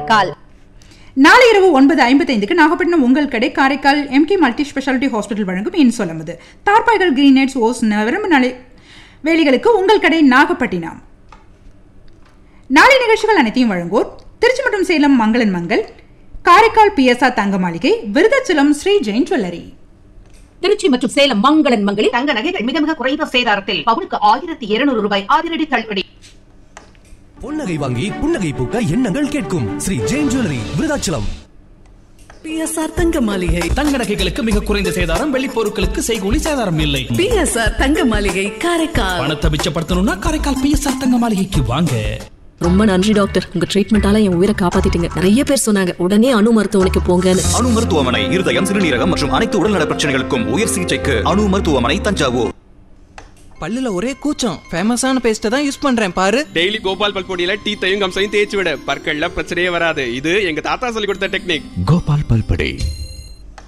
காரைக்கால் நாளை இரவு ஒன்பது ஐம்பத்தைந்துக்கு நாகப்பட்டினம் உங்கள் கடை Karaikal MK multi speciality hospital வழங்கும் இன் சொல்லமுது தார்பாய்கள் கிரீனேட்ஸ் ஓஸ் நவரம்பு நாளை வேலைகளுக்கு உங்கள் கடை நாகப்பட்டினம் நாளை நிகழ்ச்சிகள் அனைத்தையும் வழங்குவோர் திருச்சி மற்றும் சேலம் மங்களன் மங்கள் காரைக்கால் பிஎஸ்ஆர் தங்க மாளிகை விருதாச்சலம் ஸ்ரீ ஜெயின் ஜுவல்லரி திருச்சி மற்றும் சேலம் மங்களன் மங்களில் தங்க நகைகள் மிக மிக குறைந்த சேதாரத்தில் பவுனுக்கு ஆயிரத்தி இருநூறு ரூபாய் அதிரடி தள்ளுபடி பொன்னகை வாங்கி புன்னகை பூக்க எண்ணங்கள் கேட்கும் ஸ்ரீ ஜெயின் ஜுவல்லரி விருதாச்சலம் பிஎஸ்ஆர் தங்க மாளிகை தங்க நகைகளுக்கு மிக குறைந்த சேதாரம் வெள்ளி பொருட்களுக்கு செய்கூலி சேதாரம் இல்லை பிஎஸ்ஆர் தங்க மாளிகை காரைக்கால் பணத்தை மிச்சப்படுத்தணும்னா காரைக்கால் பிஎஸ்ஆர் தங்க மாளிகைக்கு வாங்க ரொம்ப நன்றி டாக்டர் உங்க ட்ரீட்மெண்டால என் உயிரை காப்பாத்திட்டீங்க நிறைய பேர் சொன்னாங்க உடனே அணு மருத்துவமனைக்கு போங்கன்னு அணு மருத்துவமனை இருதயம் சிறுநீரகம் மற்றும் அனைத்து உடல்நல பிரச்சனைகளுக்கும் உயர் சிகிச்சைக்கு அணு மருத்துவமனை தஞ்சாவூர் பல்லுல ஒரே கூச்சம் ஃபேமஸான பேஸ்ட்டை தான் யூஸ் பண்றேன் பாரு டெய்லி கோபால் பல்பொடியில டீத்தையும் கம்சையும் தேய்ச்சி விட பற்கள்ல பிரச்சனையே வராது இது எங்க தாத்தா சொல்லி கொடுத்த டெக்னிக் கோபால் பல்படே